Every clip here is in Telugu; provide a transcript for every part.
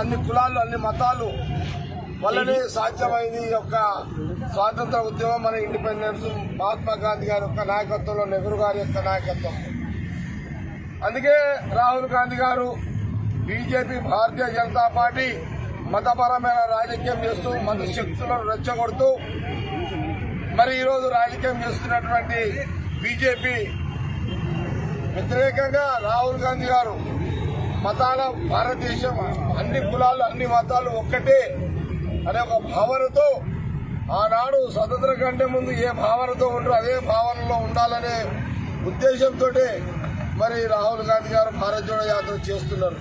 అన్ని కులాలు అన్ని మతాలు వల్లనే సాధ్యమైంది ఈ యొక్క స్వాతంత్ర ఉద్యమం మన ఇండిపెండెన్స్ మహాత్మా గాంధీ గారి యొక్క నాయకత్వంలో నెహ్రూ గారి యొక్క నాయకత్వం అందుకే రాహుల్ గాంధీ గారు బీజేపీ భారతీయ జనతా పార్టీ మతపరమైన రాజకీయం చేస్తూ మత శక్తులను రెచ్చగొడుతూ మరి ఈరోజు రాజకీయం చేస్తున్నటువంటి బీజేపీ వ్యతిరేకంగా రాహుల్ గాంధీ గారు మతాల భారతదేశం అన్ని కులాలు అన్ని మతాలు ఒక్కటే అనే ఒక భావనతో ఆనాడు స్వతంత్ర కంటే ముందు ఏ భావనతో ఉంటారో అదే భావనలో ఉండాలనే ఉద్దేశంతో మరి రాహుల్ గాంధీ గారు భారత్ జోడో యాత్ర చేస్తున్నారు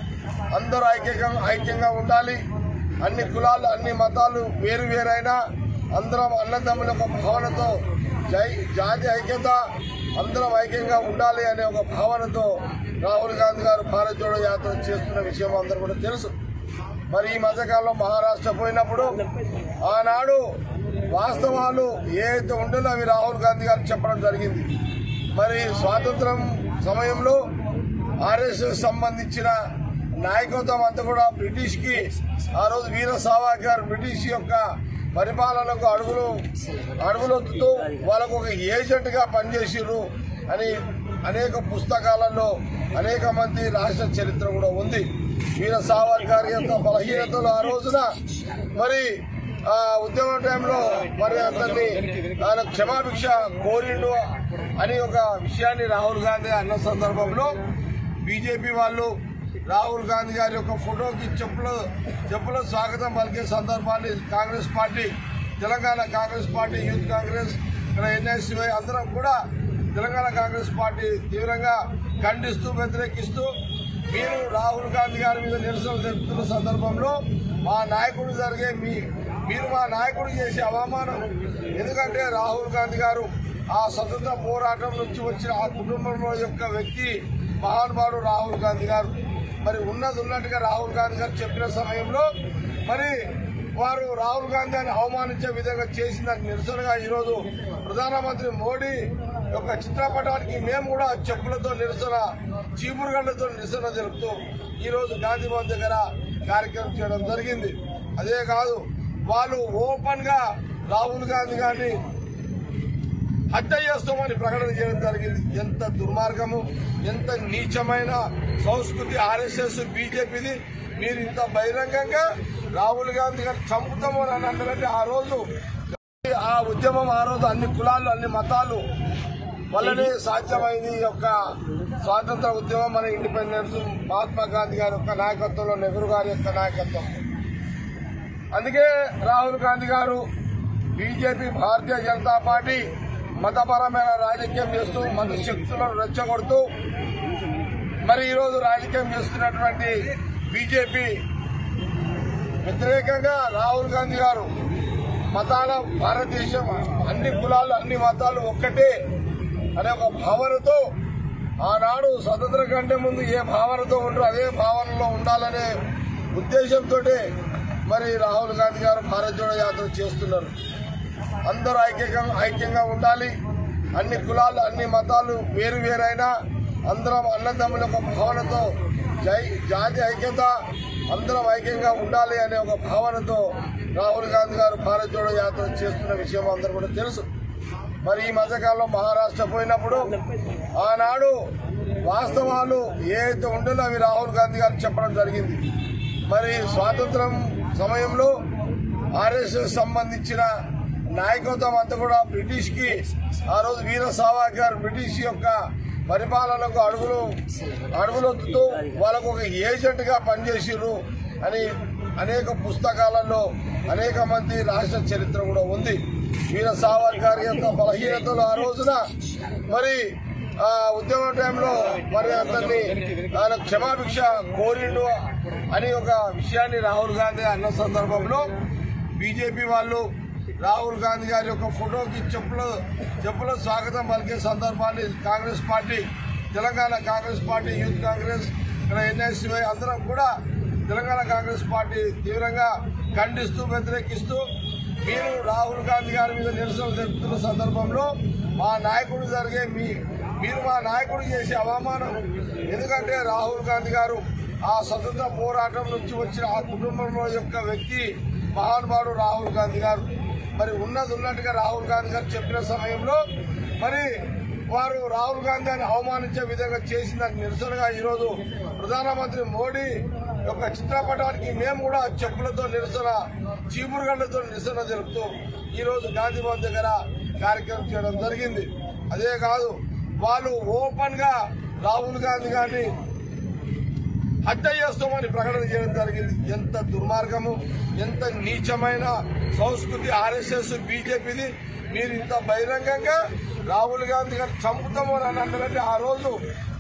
అందరూ ఐక్యంగా ఐక్యంగా ఉండాలి అన్ని కులాలు అన్ని మతాలు వేరు వేరైనా అందరం అన్నదమ్ముల ఒక భావనతో జై జాతి ఐక్యత అందరం ఐక్యంగా ఉండాలి అనే ఒక భావనతో రాహుల్ గాంధీ గారు భారత్ జోడో యాత్ర చేస్తున్న విషయం అందరూ కూడా తెలుసు మరి ఈ మధ్యకాలంలో మహారాష్ట్ర పోయినప్పుడు ఆనాడు వాస్తవాలు ఏదైతే ఉండేదో అవి రాహుల్ గాంధీ గారు చెప్పడం జరిగింది మరి స్వాతంత్రం సమయంలో ఆర్ఎస్ఎస్ సంబంధించిన నాయకత్వం అంతా కూడా బ్రిటిష్ కి ఆ రోజు వీర సావర్కర్ బ్రిటిష్ యొక్క పరిపాలనకు అడుగులు అడుగులొత్తుతూ వాళ్ళకు ఒక ఏజెంట్ గా పనిచేసిర్రు అని అనేక పుస్తకాలలో అనేక మంది రాష్ట్ర చరిత్ర కూడా ఉంది వీర సావర్కర్ యొక్క బలహీనతలు ఆ రోజున మరి ఆ ఉద్యమం టైంలో మరి అతన్ని ఆయన క్షమాభిక్ష కోరిండు అని ఒక విషయాన్ని రాహుల్ గాంధీ అన్న సందర్భంలో బీజేపీ వాళ్ళు రాహుల్ గాంధీ గారి యొక్క ఫోటోకి చెప్పుల చెప్పుల స్వాగతం పలికే సందర్భాన్ని Congress party Telangana Congress party youth Congress ఇక్కడ ఎన్ఎస్సీవై అందరం కూడా తెలంగాణ కాంగ్రెస్ పార్టీ తీవ్రంగా ఖండిస్తూ వ్యతిరేకిస్తూ మీరు రాహుల్ గాంధీ గారి మీద నిరసన తెలుపుతున్న సందర్భంలో మా నాయకుడు జరిగే మీ మీరు మా నాయకుడు చేసే అవమానం ఎందుకంటే రాహుల్ గాంధీ గారు ఆ స్వతంత్ర పోరాటం నుంచి వచ్చిన ఆ కుటుంబంలో యొక్క వ్యక్తి మహానుభావుడు రాహుల్ గాంధీ గారు మరి ఉన్నది ఉన్నట్టుగా రాహుల్ గాంధీ గారు చెప్పిన సమయంలో మరి వారు రాహుల్ గాంధీ అని అవమానించే విధంగా చేసిందని నిరసనగా ఈరోజు ప్రధానమంత్రి మోడీ యొక్క చిత్రపటానికి మేము కూడా చెప్పులతో నిరసన చీపురుగడ్డతో నిరసన జరుపుతూ ఈరోజు గాంధీ భవన్ దగ్గర కార్యక్రమం చేయడం జరిగింది అదే కాదు వాళ్ళు ఓపెన్ గా రాహుల్ గాంధీ గారిని హత్య చేస్తామని ప్రకటన చేయడం జరిగింది ఎంత దుర్మార్గము ఎంత నీచమైన సంస్కృతి ఆర్ఎస్ఎస్ బీజేపీది మీరు ఇంత బహిరంగంగా రాహుల్ గాంధీ గారు చంపుతాము అని అన్నారంటే ఆ రోజు ఆ ఉద్యమం ఆ రోజు అన్ని కులాలు అన్ని మతాలు వల్లనే సాధ్యమైంది ఈ యొక్క స్వాతంత్ర ఉద్యమం మన ఇండిపెండెన్స్ మహాత్మా గాంధీ గారి యొక్క నాయకత్వంలో నెహ్రూ గారి యొక్క నాయకత్వం అందుకే రాహుల్ గాంధీ గారు బీజేపీ భారతీయ జనతా పార్టీ మతపరమైన రాజకీయం చేస్తూ మత శక్తులను రెచ్చగొడుతూ మరి ఈరోజు రాజకీయం చేస్తున్నటువంటి బీజేపీ వ్యతిరేకంగా రాహుల్ గాంధీ గారు మతాల భారతదేశం అన్ని కులాలు అన్ని మతాలు ఒక్కటే అనే ఒక భావనతో ఆనాడు స్వతంత్ర కంటే ముందు ఏ భావనతో ఉంటారో అదే భావనలో ఉండాలనే ఉద్దేశంతో మరి రాహుల్ గాంధీ గారు భారత్ జోడో యాత్ర చేస్తున్నారు అందరూ ఐక్యంగా ఐక్యంగా ఉండాలి అన్ని కులాలు అన్ని మతాలు వేరు వేరైనా అందరం అన్నదమ్ముల ఒక భావనతో జై జాతి ఐక్యత అందరం ఐక్యంగా ఉండాలి అనే ఒక భావనతో రాహుల్ గాంధీ గారు భారత్ జోడో యాత్ర చేస్తున్న విషయం అందరూ కూడా తెలుసు మరి ఈ మధ్యకాలంలో మహారాష్ట్ర పోయినప్పుడు ఆనాడు వాస్తవాలు ఏదైతే ఉండేదో అవి రాహుల్ గాంధీ గారు చెప్పడం జరిగింది మరి స్వాతంత్రం సమయంలో ఆర్ఎస్ఎస్ సంబంధించిన నాయకత్వం అంతా కూడా బ్రిటిష్ కి ఆ రోజు వీర సావర్కర్ బ్రిటిష్ యొక్క పరిపాలనకు అడుగులు అడుగులొత్తుతూ వాళ్ళకు ఒక ఏజెంట్ గా పనిచేసిర్రు అని అనేక పుస్తకాలలో అనేక మంది రాష్ట్ర చరిత్ర కూడా ఉంది వీర సావర్కర్ యొక్క బలహీనతలు ఆ రోజున మరి ఆ ఉద్యమ టైంలో మరి అతన్ని ఆయన క్షమాభిక్ష కోరిండు అని ఒక విషయాన్ని రాహుల్ గాంధీ అన్న సందర్భంలో బీజేపీ వాళ్ళు రాహుల్ గాంధీ గారి యొక్క ఫోటోకి చెప్పుల చెప్పుల స్వాగతం పలికే సందర్భాన్ని Congress party Telangana Congress party youth Congress ఇక్కడ ఎన్ఎస్సీవై అందరం కూడా తెలంగాణ కాంగ్రెస్ పార్టీ తీవ్రంగా ఖండిస్తూ వ్యతిరేకిస్తూ మీరు రాహుల్ గాంధీ గారి మీద నిరసన తెలుపుతున్న సందర్భంలో మా నాయకుడు జరిగే మీ మీరు మా నాయకుడు చేసే అవమానం ఎందుకంటే రాహుల్ గాంధీ గారు ఆ స్వతంత్ర పోరాటం నుంచి వచ్చిన ఆ కుటుంబంలో యొక్క వ్యక్తి మహానుభావుడు రాహుల్ గాంధీ గారు మరి ఉన్నది ఉన్నట్టుగా రాహుల్ గాంధీ గారు చెప్పిన సమయంలో మరి వారు రాహుల్ గాంధీ అని అవమానించే విధంగా చేసిన దానికి నిరసనగా ఈరోజు ప్రధానమంత్రి మోడీ యొక్క చిత్రపటానికి మేము కూడా చెప్పులతో నిరసన చీపురుగడ్డతో నిరసన జరుపుతూ ఈ రోజు గాంధీ భవన్ దగ్గర కార్యక్రమం చేయడం జరిగింది అదే కాదు వాళ్ళు ఓపెన్ గా రాహుల్ గాంధీ గారిని హత్య చేస్తామని ప్రకటన చేయడం జరిగింది ఎంత దుర్మార్గము ఎంత నీచమైన సంస్కృతి ఆర్ఎస్ఎస్ బీజేపీది మీరు ఇంత బహిరంగంగా రాహుల్ గాంధీ గారు చంపుతాము అని అన్నారంటే ఆ రోజు